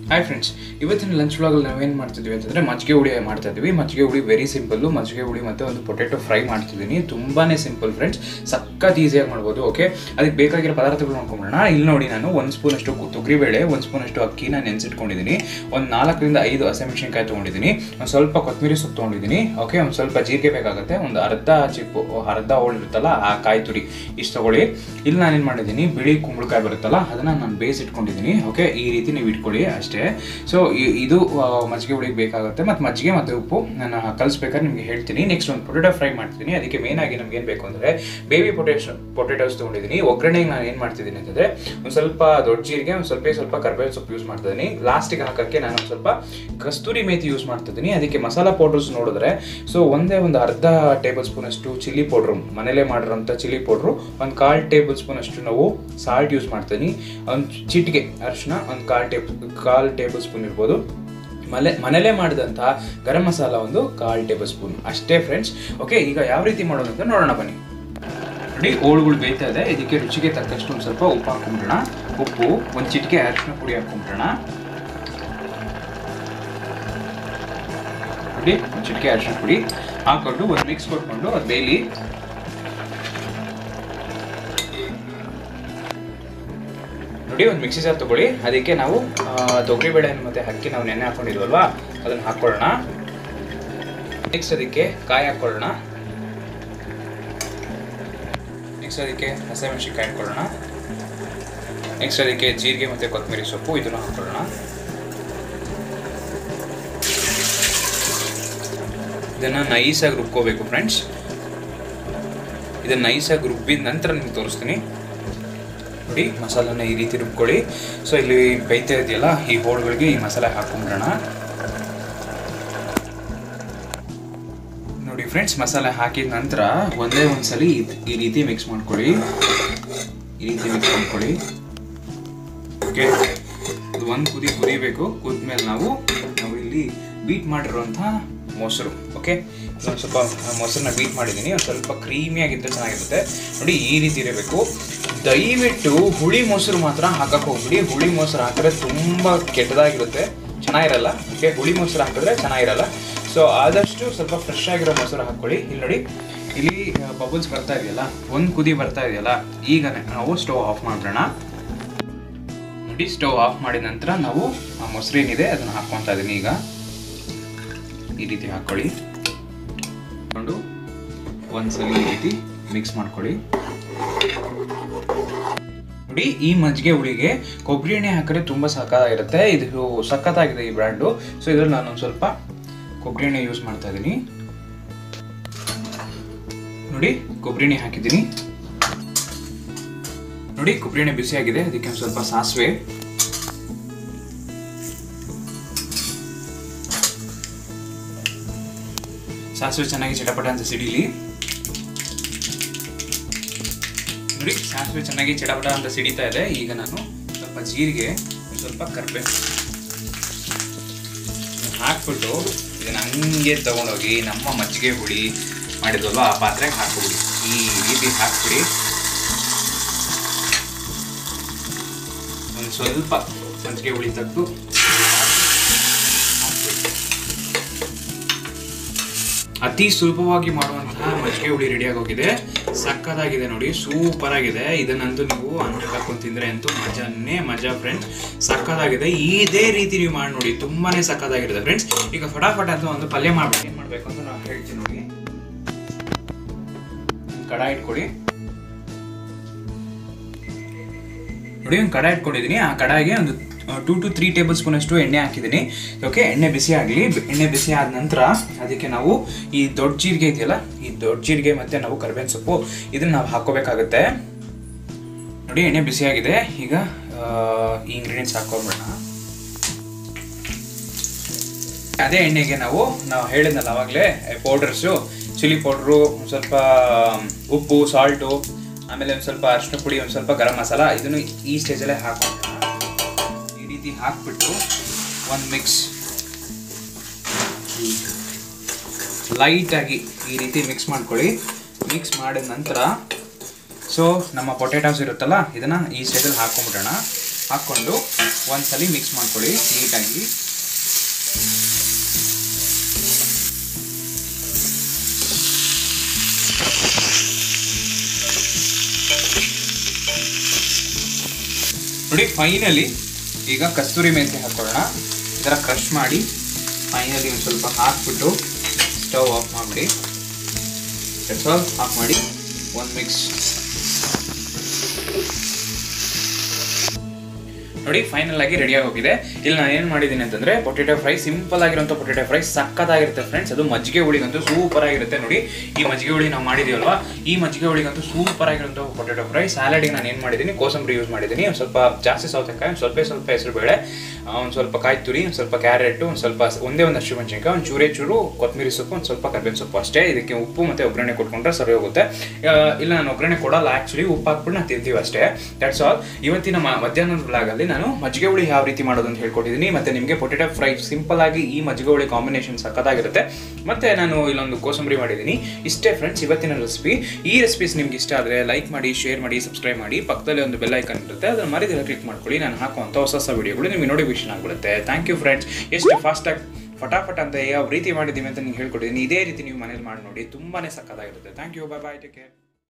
hi friends ಇವತ್ತಿನ lunch ವ್ಲಾಗಲ್ಲಿ ನಾವೇನು ಮಾಡ್ತಿದ್ವಿ ಅಂತಂದರೆ ಮಜ್ಜಿಗೆ ಹುಳಿ ಮಾಡ್ತಾ ಇದ್ವಿ ಮಜ್ಜಿಗೆ ಹುಳಿ ವೆರಿ ಸಿಂಪಲ್ಲು ಮಜ್ಜಿಗೆ ಹುಳಿ ಮತ್ತು ಒಂದು ಪೊಟೆಟೊ ಫ್ರೈ ಮಾಡ್ತಿದ್ದೀನಿ ತುಂಬಾ ಸಿಂಪಲ್ ಫ್ರೆಂಡ್ಸ್ ಸಖತ್ ಈಸಿಯಾಗಿ ಮಾಡ್ಬೋದು ಓಕೆ ಅದಕ್ಕೆ ಬೇಕಾಗಿರೋ ಪದಾರ್ಥಗಳು ನೋಡ್ಕೊಂಬಿಡೋಣ ಇಲ್ಲಿ ನೋಡಿ ನಾನು ಒಂದು ಸ್ಪೂನಷ್ಟು ತೊಗರಿಬೇಳೆ ಒಂದು ಸ್ಪೂನಷ್ಟು ಅಕ್ಕಿನ ನೆನೆಸಿಟ್ಕೊಂಡಿದ್ದೀನಿ ಒಂದು ನಾಲ್ಕರಿಂದ ಐದು ಹಸಿಮೆಣಸಿನ್ಕಾಯಿ ತೊಗೊಂಡಿದ್ದೀನಿ ಒಂದು ಸ್ವಲ್ಪ ಕೊತ್ತಂಬರಿ ಸೊಪ್ಪು ತೊಗೊಂಡಿದ್ದೀನಿ ಓಕೆ ಒಂದು ಸ್ವಲ್ಪ ಜೀರಿಗೆ ಬೇಕಾಗುತ್ತೆ ಒಂದು ಅರ್ಧ ಚಿಪ್ಪು ಅರ್ಧ ಹೋಳು ಇರುತ್ತಲ್ಲ ಆ ಕಾಯಿ ತುರಿ ಇಷ್ಟು ತಗೊಳ್ಳಿ ಇಲ್ಲಿ ನಾನೇನು ಮಾಡಿದ್ದೀನಿ ಬಿಳಿ ಕುಂಬಳಕಾಯಿ ಬರುತ್ತಲ್ಲ ಅದನ್ನು ನಾನು ಬೇಯಿಸಿಟ್ಕೊಂಡಿದ್ದೀನಿ ಓಕೆ ಈ ರೀತಿ ನೀವು ಇಟ್ಕೊಳ್ಳಿ ಅಷ್ಟೇ ಸೊ ಇದು ಆ, ಮಜ್ಜಿಗೆ ಹುಳಿಗೆ ಬೇಕಾಗುತ್ತೆ ಮತ್ತು ಮಜ್ಜಿಗೆ ಮತ್ತು ಉಪ್ಪು ನಾನು ಕಲಿಸ್ಬೇಕಾದ್ರೆ ನಿಮಗೆ ಹೇಳ್ತೀನಿ ನೆಕ್ಸ್ಟ್ ಒಂದು ಪೊಟೆಟೊ ಫ್ರೈ ಮಾಡ್ತೀನಿ ಅದಕ್ಕೆ ಮೇನ್ ಆಗಿ ನಮ್ಗೆ ಏನು ಬೇಕು ಅಂದರೆ ಬೇಬಿ ಪೊಟೆಟೊ ಪೊಟೆಟೋಸ್ ತೊಗೊಂಡಿದ್ದೀನಿ ಒಗ್ಗರಣೆಗೆ ನಾನು ಏನು ಮಾಡ್ತಿದ್ದೀನಿ ಅಂತಂದರೆ ಒಂದು ಸ್ವಲ್ಪ ದೊಡ್ಡ ಜೀರಿಗೆ ಒಂದು ಸ್ವಲ್ಪ ಸ್ವಲ್ಪ ಕರ್ಬೇವು ಸೊಪ್ಪು ಯೂಸ್ ಮಾಡ್ತಿದ್ದೀನಿ ಲಾಸ್ಟಿಗೆ ಹಾಕೋಕ್ಕೆ ನಾನು ಒಂದು ಸ್ವಲ್ಪ ಕಸ್ತೂರಿ ಮೇಥಿ ಯೂಸ್ ಮಾಡ್ತಿದ್ದೀನಿ ಅದಕ್ಕೆ ಮಸಾಲ ಪೌಡರ್ಸ್ ನೋಡಿದ್ರೆ ಸೊ ಒಂದೇ ಒಂದು ಅರ್ಧ ಟೇಬಲ್ ಸ್ಪೂನ್ ಅಷ್ಟು ಚಿಲ್ಲಿ ಪೌಡ್ರು ಮನೇಲೇ ಮಾಡಿರೋಂಥ ಚಿಲ್ಲಿ ಪೌಡ್ರು ಒಂದು ಕಾಲು ಟೇಬಲ್ ಸ್ಪೂನ್ ಅಷ್ಟು ನಾವು ಸಾಲ್ಟ್ ಯೂಸ್ ಮಾಡ್ತೀನಿ ಒಂದು ಚಿಟಿಕೆ ಅರಿಶಿನ ಒಂದು ಕಾಲು ಟೇಬಲ್ ಕಾಲು ಟೇಬಲ್ ಸ್ಪೂನ್ ಇರ್ಬೋದು ಮನೆ ಮನೇಲೇ ಮಾಡಿದಂಥ ಗರಂ ಮಸಾಲ ಒಂದು ಕಾಲು ಟೇಬಲ್ ಸ್ಪೂನ್ ಅಷ್ಟೇ ಫ್ರೆಂಡ್ಸ್ ಓಕೆ ಈಗ ಯಾವ ರೀತಿ ಮಾಡೋದು ಅಂತ ನೋಡೋಣ ಬನ್ನಿ ನೋಡಿ ಹೋಳುಗಳು ಬೇಯ್ತಾ ಇದೆ ಇದಕ್ಕೆ ರುಚಿಗೆ ತಕ್ಕಷ್ಟು ಒಂದು ಸ್ವಲ್ಪ ಉಪ್ಪು ಹಾಕೊಂಬಿಡೋಣ ಉಪ್ಪು ಒಂದು ಚಿಟಿಕೆ ಅರಿಶಿನ ಪುಡಿ ಹಾಕೊಂಬಿಡೋಣ ನೋಡಿ ಒಂದು ಚಿಟಿಕೆ ಅರಿಶಿನ ಪುಡಿ ಹಾಕೊಂಡು ಒಂದು ಮಿಕ್ಸ್ ಕೊಟ್ಕೊಂಡು ಅದು ಬೇಯ್ಲಿ ನೋಡಿ ಒಂದು ಮಿಕ್ಸಿ ಜಾರ್ ತಗೊಳ್ಳಿ ಅದಕ್ಕೆ ನಾವು ತೊಗರಿಬೇಳೆ ಮತ್ತು ಅಕ್ಕಿ ನಾವು ನೆನೆ ಹಾಕೊಂಡಿದ್ವಲ್ವಾ ಅದನ್ನು ಹಾಕ್ಕೊಳ್ಳೋಣ ನೆಕ್ಸ್ಟ್ ಅದಕ್ಕೆ ಕಾಯಿ ಹಾಕ್ಕೊಳ್ಳೋಣ ನೆಕ್ಸ್ಟ್ ಅದಕ್ಕೆ ಹಸಿಮೆಣಸಿನ್ಕಾಯಿ ಹಾಕ್ಕೊಳ್ಳೋಣ ನೆಕ್ಸ್ಟ್ ಅದಕ್ಕೆ ಜೀರಿಗೆ ಮತ್ತು ಕೊತ್ತಂಬರಿ ಸೊಪ್ಪು ಇದನ್ನು ಹಾಕ್ಕೊಳ್ಳೋಣ ಇದನ್ನು ನೈಸಾಗಿ ರುಬ್ಕೋಬೇಕು ಫ್ರೆಂಡ್ಸ್ ಇದನ್ನು ನೈಸಾಗಿ ರುಬ್ಬಿದ ನಂತರ ನಿಮ್ಗೆ ತೋರಿಸ್ತೀನಿ ನೋಡಿ ಮಸಾಲನ ಈ ರೀತಿ ರುಬ್ಕೊಳ್ಳಿ ಸೊ ಇಲ್ಲಿ ಬೇಯ್ತಾ ಇದೆಯಲ್ಲ ಈ ಹೋಳುಗಳಿಗೆ ಈ ಮಸಾಲೆ ಹಾಕೊಂಡ್ಬಿಡೋಣ ನೋಡಿ ಫ್ರೆಂಡ್ಸ್ ಮಸಾಲೆ ಹಾಕಿದ ನಂತರ ಒಂದೇ ಒಂದ್ಸಲಿ ಇದ್- ಈ ರೀತಿ ಮಿಕ್ಸ್ ಮಾಡ್ಕೊಳ್ಳಿ ಈ ರೀತಿ ಮಿಕ್ಸ್ ಮಾಡ್ಕೊಳ್ಳಿ ಓಕೆ ಇದು ಒಂದು ಕುದಿ ಕುದಿಬೇಕು ಕುದ್ಮೇಲೆ ನಾವು ನಾವು ಇಲ್ಲಿ ಬೀಟ್ ಮಾಡಿರುವಂಥ ಮೊಸರು ಓಕೆ ಒಂದು ಸ್ವಲ್ಪ ಮೊಸರನ್ನ ಬೀಟ್ ಮಾಡಿದ್ದೀನಿ ಒಂದು ಸ್ವಲ್ಪ ಕ್ರೀಮಿಯಾಗಿದ್ದರೆ ಚೆನ್ನಾಗಿರುತ್ತೆ ನೋಡಿ ಈ ರೀತಿ ಇರಬೇಕು ದಯವಿಟ್ಟು ಹುಳಿ ಮೊಸರು ಮಾತ್ರ ಹಾಕಕ್ಕೆ ಹೋಗ್ಬಿಡಿ ಹುಳಿ ಮೊಸರು ಹಾಕಿದ್ರೆ ತುಂಬ ಕೆಟ್ಟದಾಗಿರುತ್ತೆ ಚೆನ್ನಾಗಿರಲ್ಲ ಓಕೆ ಹುಳಿ ಮೊಸರು ಹಾಕಿದ್ರೆ ಚೆನ್ನಾಗಿರಲ್ಲ ಸೊ ಆದಷ್ಟು ಸ್ವಲ್ಪ ಫ್ರೆಶ್ ಆಗಿರೋ ಮೊಸರು ಹಾಕ್ಕೊಳ್ಳಿ ಇಲ್ಲಿ ನೋಡಿ ಇಲ್ಲಿ ಬಬಲ್ಸ್ ಬರ್ತಾ ಇದೆಯಲ್ಲ ಒಂದು ಕುದಿ ಬರ್ತಾ ಇದೆಯಲ್ಲ ಈಗ ನಾವು ಸ್ಟವ್ ಆಫ್ ಮಾಡೋಣ ನೋಡಿ ಸ್ಟವ್ ಆಫ್ ಮಾಡಿದ ನಂತರ ನಾವು ಆ ಮೊಸರು ಏನಿದೆ ಅದನ್ನು ಹಾಕ್ಕೊತಾ ಇದ್ದೀನಿ ಈಗ ಈ ರೀತಿ ಹಾಕ್ಕೊಳ್ಳಿ ಹಾಕೊಂಡು ಒಂದ್ಸಲ ಈ ರೀತಿ ಮಿಕ್ಸ್ ಮಾಡ್ಕೊಳ್ಳಿ ನೋಡಿ ಈ ಮಜ್ಜಿಗೆ ಹುಳಿಗೆ ಕೊಬ್ಬರಿ ಎಣ್ಣೆ ಹಾಕಿದ್ರೆ ತುಂಬ ಸಕ್ಕತ್ತಾಗಿರುತ್ತೆ ಇದು ಸಖತ್ತಾಗಿದೆ ಈ ಬ್ರ್ಯಾಂಡು ಸೊ ಇದ್ರಲ್ಲಿ ನಾನೊಂದು ಸ್ವಲ್ಪ ಕೊಬ್ಬರಿ ಎಣ್ಣೆ ಯೂಸ್ ಮಾಡ್ತಾ ಇದ್ದೀನಿ ನೋಡಿ ಕೊಬ್ಬರಿ ಎಣ್ಣೆ ಹಾಕಿದ್ದೀನಿ ನೋಡಿ ಕೊಬ್ಬರಿ ಎಣ್ಣೆ ಬಿಸಿ ಆಗಿದೆ ಅದಕ್ಕೆ ಒಂದು ಸ್ವಲ್ಪ ಸಾಸಿವೆ ಸಾಸಿವೆ ಚೆನ್ನಾಗಿ ಚಟಪಟ ಅಂತ ಸಿಡಿಲಿ ನೋಡಿ ಸಾಸಿವೆ ಚೆನ್ನಾಗಿ ಚಟಪಟ ಅಂತ ಸಿಡಿತಾ ಇದೆ ಈಗ ನಾನು ಸ್ವಲ್ಪ ಜೀರಿಗೆ ಒಂದ್ ಸ್ವಲ್ಪ ಕರ್ಬೇ ಹಾಕ್ಬಿಟ್ಟು ಇದನ್ನ ಹಂಗೆ ತಗೊಂಡೋಗಿ ನಮ್ಮ ಮಜ್ಜಿಗೆ ಹುಳಿ ಮಾಡಿದ್ವಲ್ವ ಆ ಪಾತ್ರೆಗೆ ಹಾಕ್ಬಿಡಿ ಈ ರೀತಿ ಹಾಕ್ಬಿಡಿ ಒಂದು ಸ್ವಲ್ಪ ಮಜ್ಜಿಗೆ ಹುಳಿ ತೆಗೆದು ಅತಿ ಸುಲಭವಾಗಿ ಮಾಡುವಂತಹ ಮಜ್ಜಿಗೆ ಹುಳಿ ರೆಡಿ ಆಗೋಗಿದೆ ಸಕ್ಕತ್ತಾಗಿದೆ ನೋಡಿ ಸೂಪರ್ ಆಗಿದೆ ಇದನ್ನಂತೂ ನೀವು ಅನ್ನಕ್ಕೆ ಹಾಕೊಂಡು ತಿಂದ್ರೆ ಅಂತೂ ಮಜಾನೇ ಮಜಾ ಫ್ರೆಂಡ್ಸ್ ಸಕ್ಕತ್ತಾಗಿದೆ ಇದೇ ರೀತಿ ನೀವು ಮಾಡಿ ನೋಡಿ ತುಂಬಾನೇ ಸಕ್ಕತ್ತಾಗಿರುತ್ತೆ ಫ್ರೆಂಡ್ಸ್ ಈಗ ಫಟಾಫಟ್ ಅಂತ ಒಂದು ಪಲ್ಯ ಮಾಡ್ಬೇಕು ಏನ್ ಮಾಡ್ಬೇಕು ಅಂತ ನಾನು ಹೇಳ್ತೀನಿ ನೋಡಿ ಒಂದ್ ಕಡಾಯಿ ಇಟ್ಕೊಳ್ಳಿ ನೋಡಿ ಒಂದು ಕಡಾಯಿ ಇಟ್ಕೊಂಡಿದ್ದೀನಿ ಆ ಕಡಾಯಿಗೆ ಒಂದು two to three tablespoon ಅಷ್ಟು ಎಣ್ಣೆ ಹಾಕಿದ್ದೀನಿ ಓಕೆ ಎಣ್ಣೆ ಬಿಸಿ ಆಗಲಿ ಎಣ್ಣೆ ಬಿಸಿ ಆದ ನಂತರ ಅದಕ್ಕೆ ನಾವು ಈ ದೊಡ್ಡ ಜೀರಿಗೆ ಇದೆಯಲ್ಲ ಈ ದೊಡ್ಡ ಜೀರಿಗೆ ಮತ್ತು ನಾವು ಕರ್ಬೇವಿನ ಸೊಪ್ಪು ಇದನ್ನ ನಾವು ಹಾಕೋಬೇಕಾಗುತ್ತೆ ನೋಡಿ ಎಣ್ಣೆ ಬಿಸಿ ಆಗಿದೆ ಈಗ ಆ, ಈ ಇಂಗ್ರೀಡಿಯೆಂಟ್ಸ್ ಹಾಕೊಂಡ್ಬಿಡೋಣ ಅದೇ ಎಣ್ಣೆಗೆ ನಾವು ನಾವು ಹೇಳಿದ್ನಲ್ಲ ಅವಾಗಲೇ ಪೌಡರ್ಸು ಚಿಲ್ಲಿ ಪೌಡ್ರು ಒಂದು ಸ್ವಲ್ಪ ಉಪ್ಪು ಸಾಲ್ಟು ಆಮೇಲೆ ಒಂದು ಸ್ವಲ್ಪ ಅರಿಶಿನ ಪುಡಿ ಒಂದು ಸ್ವಲ್ಪ ಗರಂ ಮಸಾಲ ಇದನ್ನು ಈ ಸ್ಟೇಜಲ್ಲೇ ಹಾಕೋಣ ಈ ರೀತಿ ಹಾಕ್ಬಿಟ್ಟು ಒಂದು ಮಿಕ್ಸ್ ಲೈಟಾಗಿ ಈ ರೀತಿ ಮಿಕ್ಸ್ ಮಾಡ್ಕೊಳ್ಳಿ ಮಿಕ್ಸ್ ಮಾಡಿದ ನಂತರ ಸೊ ನಮ್ಮ ಪೊಟೆಟೋಸ್ ಇರುತ್ತಲ್ಲ ಇದನ್ನು ಈ ಸ್ಟೇಜಲ್ಲಿ ಹಾಕೊಂಡ್ಬಿಡೋಣ ಹಾಕ್ಕೊಂಡು ಒಂದ್ಸಲಿ ಮಿಕ್ಸ್ ಮಾಡ್ಕೊಳ್ಳಿ ನೀಟಾಗಿ ನೋಡಿ ಫೈನಲಿ ಈಗ ಕಸ್ತೂರಿ ಮೆಂತ್ಯ ಹಾಕೊಳ್ಳೋಣ ಇದರ ಕ್ರಷ್ ಮಾಡಿ ಫೈನಲಿ ಒಂದು ಸ್ವಲ್ಪ ಹಾಕ್ಬಿಟ್ಟು ಸ್ಟವ್ ಆಫ್ ಮಾಡಿಬಿಡಿ ದಟ್ಸ್ ಆಲ್ ಆಫ್ ಮಾಡಿ ಒಂದು ಮಿಕ್ಸ್ ನೋಡಿ ಫೈನಲ್ ಆಗಿ ರೆಡಿ ಹೋಗಿದೆ ಇಲ್ಲಿ ನಾನು ಏನು ಮಾಡಿದ್ದೀನಿ ಅಂತಂದ್ರೆ ಪೊಟೆಟೊ ಫ್ರೈ ಸಿಂಪಲ್ ಆಗಿರುವಂಥ ಪೊಟೆಟೊ ಫ್ರೈ ಸಕ್ಕತ್ತಾಗಿರುತ್ತೆ ಫ್ರೆಂಡ್ಸ್ ಅದು ಮಜ್ಜಿಗೆ ಹುಳಿಗಂತೂ ಸೂಪರ್ ಆಗಿರುತ್ತೆ ನೋಡಿ ಈ ಮಜ್ಜಿಗೆ ಹುಳಿ ನಾವು ಮಾಡಿದೀವಲ್ವಾ ಈ ಮಜ್ಜಿಗೆ ಹುಳಿಗಂತೂ ಸೂಪರ್ ಆಗಿರುವಂಥ ಪೊಟೆಟೊ ಫ್ರೈ ಸ್ಯಾಲಡಿಗೆ ನಾನು ಏನು ಮಾಡಿದ್ದೀನಿ ಕೋಸಂಬರಿ ಯೂಸ್ ಮಾಡಿದ್ದೀನಿ ಒಂದು ಸ್ವಲ್ಪ ಜಾಸ್ತಿ ಸೌತೆಕಾಯಿ ಒಂದು ಸ್ವಲ್ಪ ಸ್ವಲ್ಪ ಹೆಸರು ಬೇಳೆ ಒಂದು ಸ್ವಲ್ಪ ಕಾಯಿ ತುರಿ ಒಂದು ಸ್ವಲ್ಪ ಕ್ಯಾರೆಟ್ ಒಂದು ಸ್ವಲ್ಪ ಒಂದೇ ಒಂದು ಹಸಿರು ಮೆಣಸಿನ್ಕಾಯಿ ಒಂದು ಚೂರೇ ಚೂರು ಕೊತ್ತಂಬರಿ ಸೊಪ್ಪು ಒಂದು ಸ್ವಲ್ಪ ಕರ್ಬೇವಿನ ಸೊಪ್ಪು ಅಷ್ಟೇ ಇದಕ್ಕೆ ಉಪ್ಪು ಮತ್ತು ಒಗ್ಗರಣೆ ಕೊಟ್ಕೊಂಡ್ರೆ ಸರಿ ಹೋಗುತ್ತೆ ಆ, ಇಲ್ಲ ನಾನು ಒಗ್ಗರಣೆ ಕೊಡಲ್ಲ ಆ್ಯಕ್ಚುಲಿ ಉಪ್ಪು ಹಾಕ್ಬಿಟ್ಟು ನಾವು ತಿಂತೀವಿ ಅಷ್ಟೇ ದಟ್ಸ್ ಆಲ್ ಇವತ್ತಿನ ಮ- ಮಧ್ಯಾಹ್ನದ ಬ್ಲಾಗಲ್ಲಿ ನಾನು ಮಜ್ಜಿಗೆ ಹುಳಿ ಯಾವ ರೀತಿ ಮಾಡೋದು ಅಂತ ಹೇಳ್ಕೊಟ್ಟಿದ್ದೀನಿ ಮತ್ತು ನಿಮಗೆ ಪೊಟೆಟೊ ಫ್ರೈ ಸಿಂಪಲ್ ಆಗಿ ಈ ಮಜ್ಜಿಗೆ ಹುಳಿ ಕಾಂಬಿನೇಷನ್ ಸಕ್ಕತ್ತಾಗಿರುತ್ತೆ ಮತ್ತು ನಾನು ಇಲ್ಲೊಂದು ಕೋಸಂಬರಿ ಮಾಡಿದ್ದೀನಿ ಇಷ್ಟೇ ಫ್ರೆಂಡ್ಸ್ ಇವತ್ತಿನ ರೆಸಿಪಿ ಈ ರೆಸಿಪೀಸ್ ನಿಮ್ಗೆ ಇಷ್ಟ ಆದರೆ ಲೈಕ್ ಮಾಡಿ ಶೇರ್ ಮಾಡಿ ಸಬ್ಸ್ಕ್ರೈಬ್ ಮಾಡಿ ಪಕ್ಕದಲ್ಲಿ ಒಂದು ಬೆಲ್ ಐಕನ್ ಇರುತ್ತೆ ಅದನ್ನು ಮರಿದಿಲ್ಲ ಕ್ಲಿಕ್ ಮಾಡ್ಕೊಳ್ಳಿ ನಾನು ಹಾಕುವಂಥ ಹೊಸ ಹೊಸ ವಿಡಿಯೋಗಳು ನಿಮಗೆ ನೋಟಿಫಿಕೇಶನ್ ಆಗಿಬಿಡುತ್ತೆ ಥ್ಯಾಂಕ್ ಯು ಫ್ರೆಂಡ್ಸ್ ಎಷ್ಟು ಫಾಸ್ಟಾಗಿ ಫಟಾಫಟ್ ಅಂತ ಯಾವ ರೀತಿ ಮಾಡಿದ್ದೀವಿ ಅಂತ ನಿಮ್ಗೆ ಹೇಳ್ಕೊಟ್ಟಿದ್ದೀನಿ ಇದೇ ರೀತಿ ನೀವು ಮನೇಲಿ ಮಾಡಿ ನೋಡಿ ತುಂಬಾ ಸಕ್ಕತ್ತಾಗಿರುತ್ತೆ thank you bye bye take care